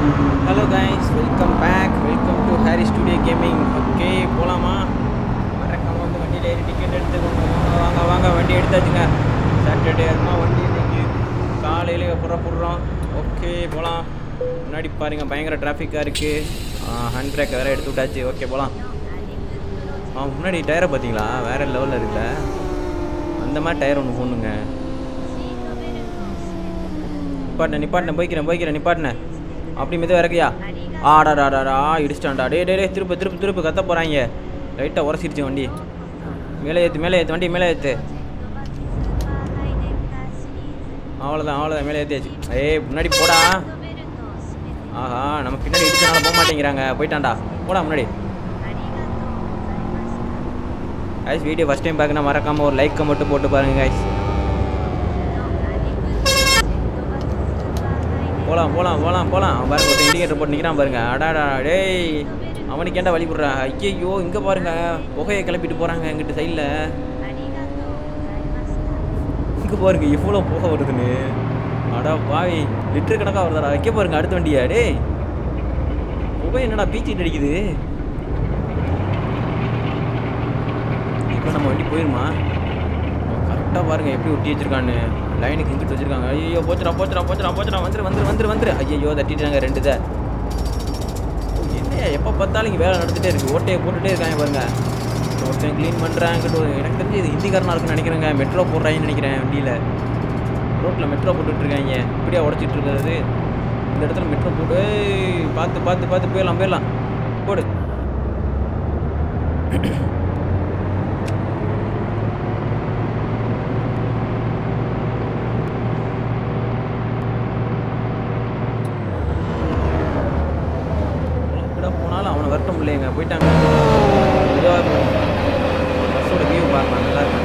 Hello guys welcome back welcome to Harry studio gaming okay போகலாமா மறக்காம வந்து வண்டியில் ஏறி டிக்கெட் எடுத்துக்கோங்க வாங்க, வாங்க வாங்க வண்டி எடுத்தாச்சுங்க சாட்டர்டே அதுமா வண்டி இன்னைக்கு காலையிலே புறப்படுறோம் ஓகே போகலாம் முன்னாடி பாருங்க பயங்கர டிராஃபிக்காக இருக்குது ஹேண்ட் பிரேக் வேறு எடுத்து விட்டாச்சு ஓகே போகலாம் ஆ முன்னாடி டயரை பார்த்தீங்களா வேறு லெவலில் இருக்குல்ல அந்த மாதிரி டயர் ஒன்று போடணுங்க நிப்பாட்டினேன் நிப்பாட்டினேன் போய்க்கிறேன் போய்க்கிறேன் நிப்பாட்டினேன் அப்படி மெதுவாக இறக்கியா ஆடாடாடாடா இடிச்சிட்டான்டா டே டே டே திருப்ப திருப்ப திருப்ப கத்த போகிறாங்க லைட்டாக உரசிருச்சு வண்டி மேலே ஏற்று மேலே ஏற்று வண்டி மேலே ஏற்று அவ்வளோதான் அவ்வளோதான் மேலே ஏற்றியாச்சு ஏய் முன்னாடி போடா ஆஹா நம்ம பின்னாடி இடிச்சனால போக மாட்டேங்கிறாங்க போயிட்டான்டா போடா முன்னாடி guys வீடியோ ஃபஸ்ட் டைம் பார்க்கணும் மறக்காமல் ஒரு லைக் மட்டும் போட்டு பாருங்க guys போகலாம் போகலாம் போகலாம் போகலாம் அவன் பாருங்க ஒருத்தன் இண்டிகேட்டர் போட்டு நிற்கிறான் பாருங்க அடாடா டேய் அவனுக்கு ஏன்டா வழி விட்றான் ஐயோ இங்கே பாருங்க புகையை கிளப்பிட்டு போகிறாங்க எங்கிட்ட சைடில் இங்கே பாருங்க எவ்வளோ புகை வருதுன்னு அடா பாவி லிட்டர் கணக்காக வருதாடா வைக்க பாருங்க அடுத்த வண்டியா டேய் புகை என்னடா பீச்சிட்டு அடிக்குது இப்போ நம்ம வண்டி போயிருமா கரெக்டாக பாருங்க எப்படி ஒட்டி வச்சிருக்கான்னு லைனுக்கு இங்கிட்டு வச்சிருக்காங்க ஐயோ போச்சுடா போச்சுடா போச்சுடா போச்சுடா வந்துரு வந்துரு வந்துரு வந்துரு ஐயோ தட்டிட்டாங்க ரெண்டு இதை என்னையா எப்போ பார்த்தாலும் இங்கே வேலை நடந்துகிட்டே இருக்குது ஓட்டையை போட்டுகிட்டே இருக்காங்க பாருங்க ஒருத்தன் க்ளீன் பண்ணுறேன் இங்கிட்ட ஒரு- எனக்கு தெரிஞ்சு இது ஹிந்திக்காரனாக இருக்குன்னு நினைக்கிறேங்க மெட்ரோ போடுறாங்கன்னு நினைக்கிறேன் வண்டியில் ரோட்டில் மெட்ரோ போட்டுட்டு இருக்காங்க இப்படியா உடச்சிட்டு இருக்கிறது இந்த இடத்துல மெட்ரோ போட்டு ஏய், பார்த்து பார்த்து பார்த்து போயிடலாம் போயிடலாம் போடு எங்கடா போனாலும் அவனை வரட்டும் இல்லைங்க போயிட்டாங்க இதுவாக இருக்கும் பஸ்ஸோட வியூ பாருங்க நல்லா இருக்கு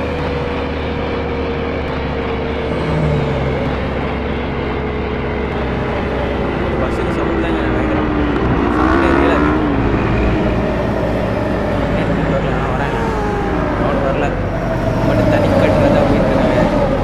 பஸ்ஸுக்கு சவுண்ட் தாங்க பயங்கரம் சவுண்டே ரியலாக இருக்கு என்ன வரல நான் வரேன் அவனு வரல மட்டும் தனி கட்டுறதா போயிட்டு இருக்காங்க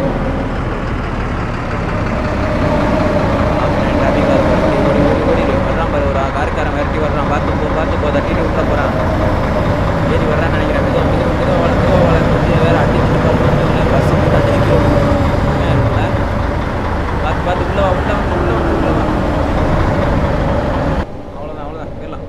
டிராஃபிக்காக இருக்கும் ஓடி ஓடி ஓடி ஓடி வர்றான் பாரு ஒரு காருக்காரன் விரட்டி வர்றான் பார்த்து போ பார்த்து போ தட்டிட்டு விட்டுற போகிறான் ஏறி வர்றான்னு நினைக்கிறேன் மெதுவா மெதுவா மெதுவா வள மெதுவா வள கொஞ்சம் வேறு அடிச்சுட்டு போகணும் பஸ் தட்டி நிற்கிறோம் இருக்குல்ல பார்த்து பார்த்து உள்ள வா உள்ள வந்து உள்ள வந்து உள்ள வா அவ்வளோதான் அவ்வளோதான் போயிடலாம்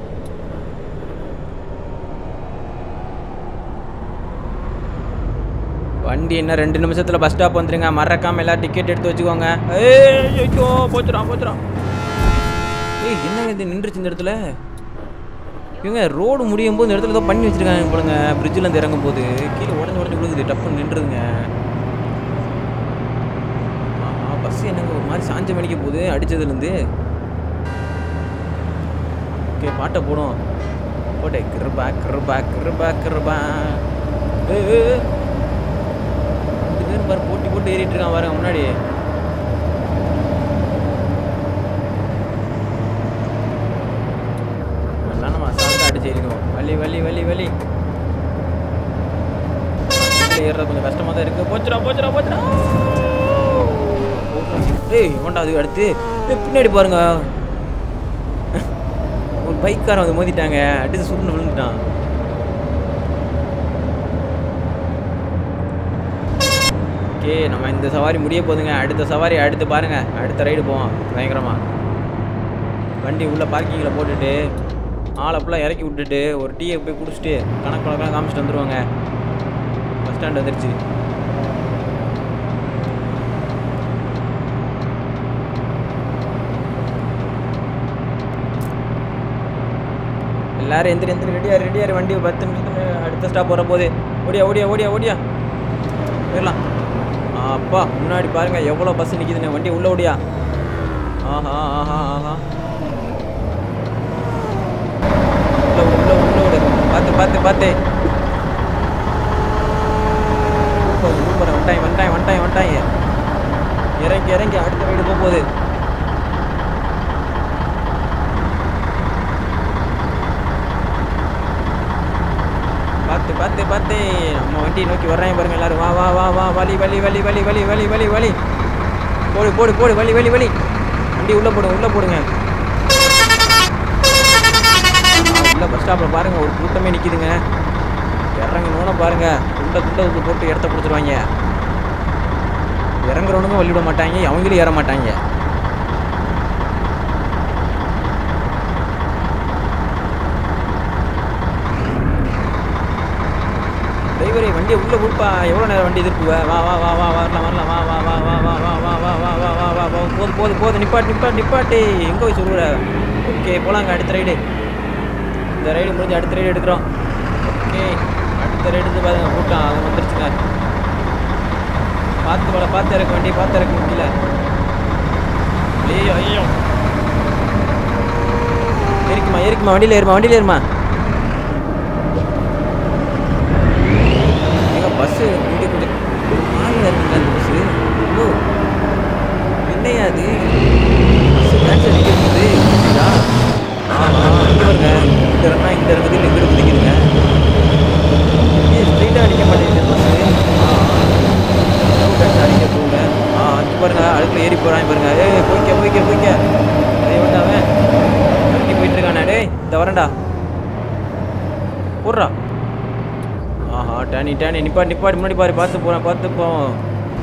வண்டி என்ன ரெண்டு நிமிஷத்தில் பஸ் ஸ்டாப் வந்துருங்க மறக்காம எல்லாம் டிக்கெட் எடுத்து வச்சுக்கோங்க ஏய் ஐயோ போச்சுடா போச்சுடா ஏய் என்னங்க இது நின்றுச்சு இந்த இடத்துல இவங்க ரோடு முடியும் போது இந்த இடத்துல ஏதோ பண்ணி வச்சிருக்காங்க போலுங்க பிரிட்ஜில் இருந்து இறங்கும் போது கீழே உடஞ்சு உடஞ்சு விழுகுது டப்புன்னு நின்றுதுங்க ஆஹா பஸ் என்னங்க ஒரு மாதிரி சாஞ்ச மணிக்க போகுது அடிச்சதுலேருந்து ஓகே பாட்டை போடும் போட்டே கிருபா கிருபா கிருபா கிருபா ஏய், ஏய், ஏய். ரெண்டு பேரும் பாரு போட்டி போட்டு ஏறிட்டு இருக்கான் பாருங்க முன்னாடி நல்லா நம்ம அசால்ட்டாக அடிச்சு இருக்கோம் வலி வலி வலி வலி கீழே ஏறுறது கொஞ்சம் கஷ்டமாக தான் இருக்குது போச்சுடா போச்சுடா போச்சுடா ஏய் இவன்டா அது அடுத்து ஏய், பின்னாடி பாருங்க ஒரு பைக்காரன் வந்து மோதிட்டாங்க அடிச்சு சுருண்டு விழுந்துட்டான் ஓகே நம்ம இந்த சவாரி முடிய போதுங்க அடுத்த சவாரி அடுத்து பாருங்க அடுத்த ரைடு போவோம் பயங்கரமா வண்டி உள்ள பார்க்கிங்கில் போட்டுட்டு ஆளை ஃபுல்லாக இறக்கி விட்டுட்டு ஒரு டீயை போய் குடிச்சிட்டு கணக்கு வழக்கெல்லாம் காமிச்சிட்டு வந்துருவாங்க பஸ் ஸ்டாண்ட் வந்துருச்சு எல்லாரும் எந்திரி எந்திரி ரெடியா ரெடியா வண்டி பத்து நிமிஷத்துக்கு அடுத்த ஸ்டாப் வர போகுது ஓடியா ஓடியா ஓடியா ஓடியா போயிடலாம் அப்பா முன்னாடி பாருங்க எவ்வளோ பஸ் நிற்கிதுன்னு வண்டி உள்ள ஓடியா ஆஹா ஆஹா ஆஹா உள்ள விடு, உள்ள விடு, உள்ள விடு பார்த்து பார்த்து பார்த்து சூப்பர் சூப்பர் வந்துட்டாங்க வந்துட்டாங்க வந்துட்டாங்க வந்துட்டாங்க இறங்கி இறங்கி அடுத்த வீடு போக போகுது பார்த்து பார்த்து பார்த்து நம்ம வண்டியை நோக்கி வர்றாங்க பாருங்க எல்லாரும் வா வா வா வா வலி வலி வலி வலி வலி வலி வலி வலி போடு போடு போடு வலி வலி வலி வண்டி உள்ளே போடுங்க உள்ளே போடுங்க உள்ள பஸ் ஸ்டாப்பில் பாருங்க ஒரு கூட்டமே நிற்கிதுங்க இறங்கணும்னு பாருங்க துண்டை துண்டை உள்ள போட்டு இடத்த பிடிச்சிருவாங்க இறங்குறவனுங்க வழி விட மாட்டாங்க அவங்களும் ஏற மாட்டாங்க டிரைவரே வண்டியை உள்ள கொடுப்பா எவ்வளோ நேரம் வண்டி திருப்புவ வா வா வா வா வரலாம் வரலாம் வா வா வா வா வா வா வா வா வா வா வா வா வா போது போது போது நிப்பாட்டு நிப்பாட்டு நிப்பாட்டு எங்கே போய் சொல்லுற ஓகே போலாங்க அடுத்த ரைடு இந்த ரைடு முடிஞ்சு அடுத்த ரைடு எடுக்கிறோம் ஓகே அடுத்த ரைடு பாருங்க கூட்டம் அது வந்துருச்சுங்க பார்த்து வர பார்த்து இறக்க வண்டி பார்த்து இறக்க முடியல ஐயோ ஐயோ ஏறிக்குமா ஏறிக்குமா வண்டியில் ஏறுமா வண்டியில் ஏறுமா எங்க பஸ்ஸு இங்கே கொஞ்சம் மாறில் இருக்குங்க அந்த பஸ்ஸு ஓ என்னையா அது பஸ்ஸு கேன்சல் நிற்கிறது ஆஹா இங்கே பாருங்க இந்த ரன்னா இந்த இருக்குது இல்லை இங்கே குதிக்குதுங்க ஏன் ஸ்ட்ரைட்டாக அடிக்க மாட்டேங்குது பஸ்ஸு கேன்சல் அடிக்க போங்க ஆ அங்கே பாருங்க அடுப்பில் ஏறி போகிறான் பாருங்க ஏய் போய்க்க போய்க்க போய்க்க ஏய் வந்து அவன் வண்டி போயிட்டு இருக்கானே டேய் இந்த வரேன்டா போடுறா ஆஹா டேனி டேனி நிப்பாடு நிப்பாடு முன்னாடி பாரு பார்த்து போகிறேன் பார்த்து போவோம்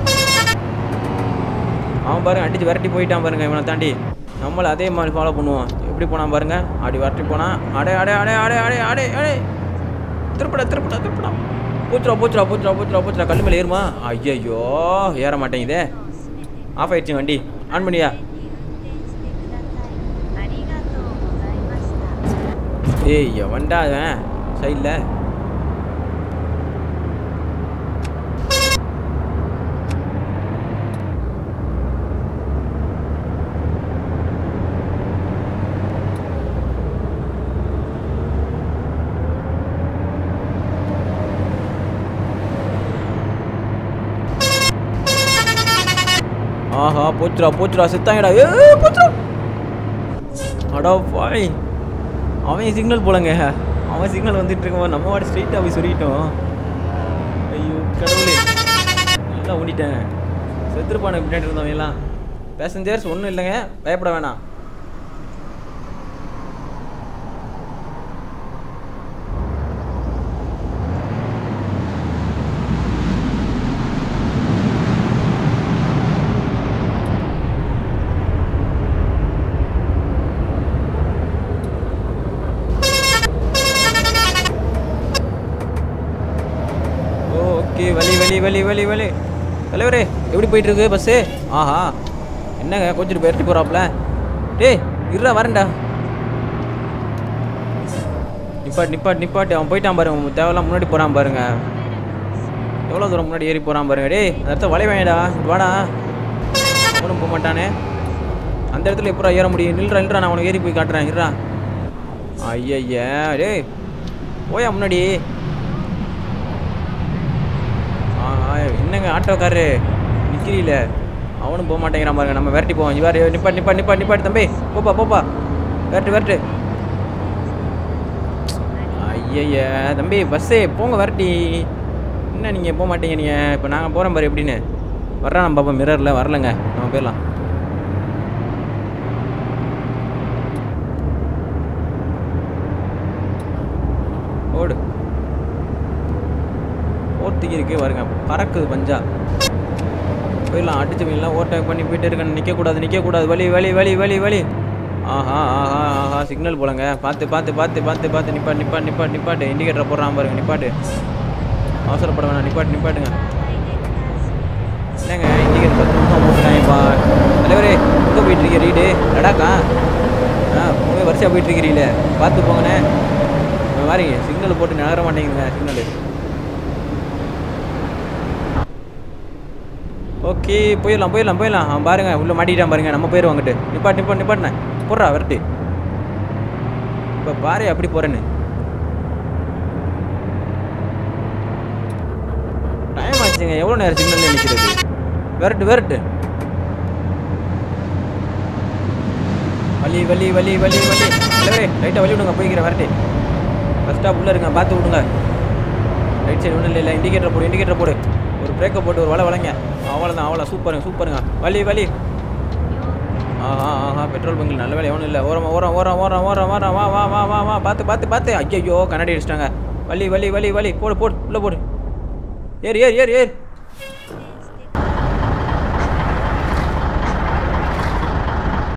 அவன் பாருங்க அடிச்சு விரட்டி போயிட்டான் பாருங்க இவனை தாண்டி நம்மளும் அதே மாதிரி ஃபாலோ பண்ணுவோம் எப்படி போனான் பாருங்க அப்படி விரட்டி போனான் அடே அடே அடே அடே அடே அடே அடே திருப்படா திருப்படா திருப்படா பூச்சுரா பூச்சுரா பூச்சுரா பூச்சுரா பூச்சுரா கல் மேலே ஏறுமா ஐயையோ ஏற மாட்டேங்குதே ஆஃப் ஆயிடுச்சு வண்டி ஆன் பண்ணியா ありがとうございました。 ஏய் எவன்டா அவன் சைடில் ஆஹா போச்சுடா போச்சுடா செத்தாங்கடா ஏ போச்சுடா அடா பாய் அவன் சிக்னல் போலங்க அவன் சிக்னல் வந்துட்டு இருக்கவன் நம்ம வாடி ஸ்ட்ரெயிட்டாக போய் சொல்லிட்டோம் ஐயோ கடவுளே நல்லா ஓடிட்டேன் செத்துருப்பானு பின்னாடி இருந்தவன் எல்லாம் பேசஞ்சர்ஸ் ஒன்றும் இல்லைங்க பயப்பட வேணாம் ஓகே வலி வலி வலி வலி வலி தலைவரே எப்படி போயிட்டு இருக்கு பஸ்ஸு ஆஹா என்னங்க கொஞ்சம் பெரட்டி போகிறாப்புல டேய் இருடா வரேன்டா நிப்பாட்டு நிப்பாட்டு நிப்பாட்டு அவன் போயிட்டான் பாருங்க அவன் தேவையில்லாம் முன்னாடி போகிறான் பாருங்க எவ்வளோ தூரம் முன்னாடி ஏறி போகிறான் பாருங்க டேய் அந்த இடத்த வளைவேடா வாடா அவனும் போக மாட்டானே அந்த இடத்துல எப்போ ஏற முடியும் நில்றா நில்றா நான் உனக்கு ஏறி போய் காட்டுறேன் இருடா ஐயய்யா டேய் போயா முன்னாடி ஆ ஆ, என்னங்க ஆட்டோக்காரரு நிற்கிறீல அவனும் போக மாட்டேங்கிறான் பாருங்க நம்ம விரட்டி போவோம் இவார் நிப்பாட்டு நிப்பாட்டு நிப்பாட்டு நிப்பாட்டு தம்பி போப்பா போப்பா விரட்டு விரட்டு ஐயய்ய தம்பி பஸ்ஸே போங்க விரட்டி என்ன நீங்கள் போக மாட்டீங்க நீங்கள் இப்போ நாங்கள் போகிறோம் பாரு எப்படின்னு வர்றான் நம்ம பாப்பா மிரரில் வரலங்க நம்ம போயிடலாம் ஓடு ஓர்த்திக்கு இருக்கு வருங்க பறக்குது பஞ்சா போயிடலாம் அடிச்சு போயிடலாம் ஓவர்டேக் பண்ணி போயிட்டு இருக்கேன் நிற்கக்கூடாது நிற்கக்கூடாது வலி வலி வலி வலி வலி ஆஹா ஆஹா ஆஹா சிக்னல் போலங்க பார்த்து பார்த்து பார்த்து பார்த்து பார்த்து நிப்பாட்டு நிப்பாட்டு நிப்பாட்டு நிப்பாட்டு இண்டிகேட்டர் போடுறான் பாருங்க நிப்பாட்டு அவசரப்பட வேணாம் நிப்பாட்டு நிப்பாட்டுங்க என்னங்க இண்டிகேட்டர் பத்து நிமிஷம் போட்டுட்டாங்கப்பா தலைவரே எங்கே போயிட்டு இருக்கீங்க ரீடு லடாக்கா ஆ உங்க வரிசையாக போயிட்டு இருக்கிறீங்களே பார்த்து போங்கண்ணே இந்த மாதிரி சிக்னல் போட்டு நகர மாட்டேங்குதுங்க சிக்னலு ஓகே போயிடலாம் போயிடலாம் போயிடலாம் அவன் பாருங்க உள்ள மாட்டிக்கிட்டான் பாருங்க நம்ம போயிடுவோம் அங்கிட்டு நிப்பாட்டு நிப்பாட்டு நிப்பாட்டினேன் போடுறா விரட்டு இப்போ பாரு அப்படி போறேன்னு டைம் ஆச்சுங்க எவ்வளோ நேரம் சிக்னல்ல நிற்கிறது விரட்டு விரட்டு வலி வலி வலி வலி வலி தலைவரே லைட்டாக வலி விடுங்க போய்க்கிறேன் விரட்டு ஃபஸ்ட் ஸ்டாப் உள்ளே இருங்க பார்த்து விடுங்க ரைட் சைடு ஒன்றும் இல்லை இல்லை இண்டிகேட்டர் போடு இண்டிகேட்டர் போடு ஒரு பிரேக்கை போட்டு ஒரு வலை வளைங்க அவ்வளோதான் அவ்வளோ சூப்பருங்க சூப்பருங்க வலி வலி ஆ ஆஹா ஆஹா பெட்ரோல் பங்கில் நல்ல வேலை எவனும் இல்லை ஓரம் ஓரம் ஓரம் ஓரம் ஓரம் ஓரம் வா வா வா வா வா பார்த்து பார்த்து பார்த்து ஐயோ கண்ணாடி அடிச்சிட்டாங்க வலி வலி வலி வலி போடு போடு உள்ளே போடு ஏறு ஏறு ஏறு ஏறு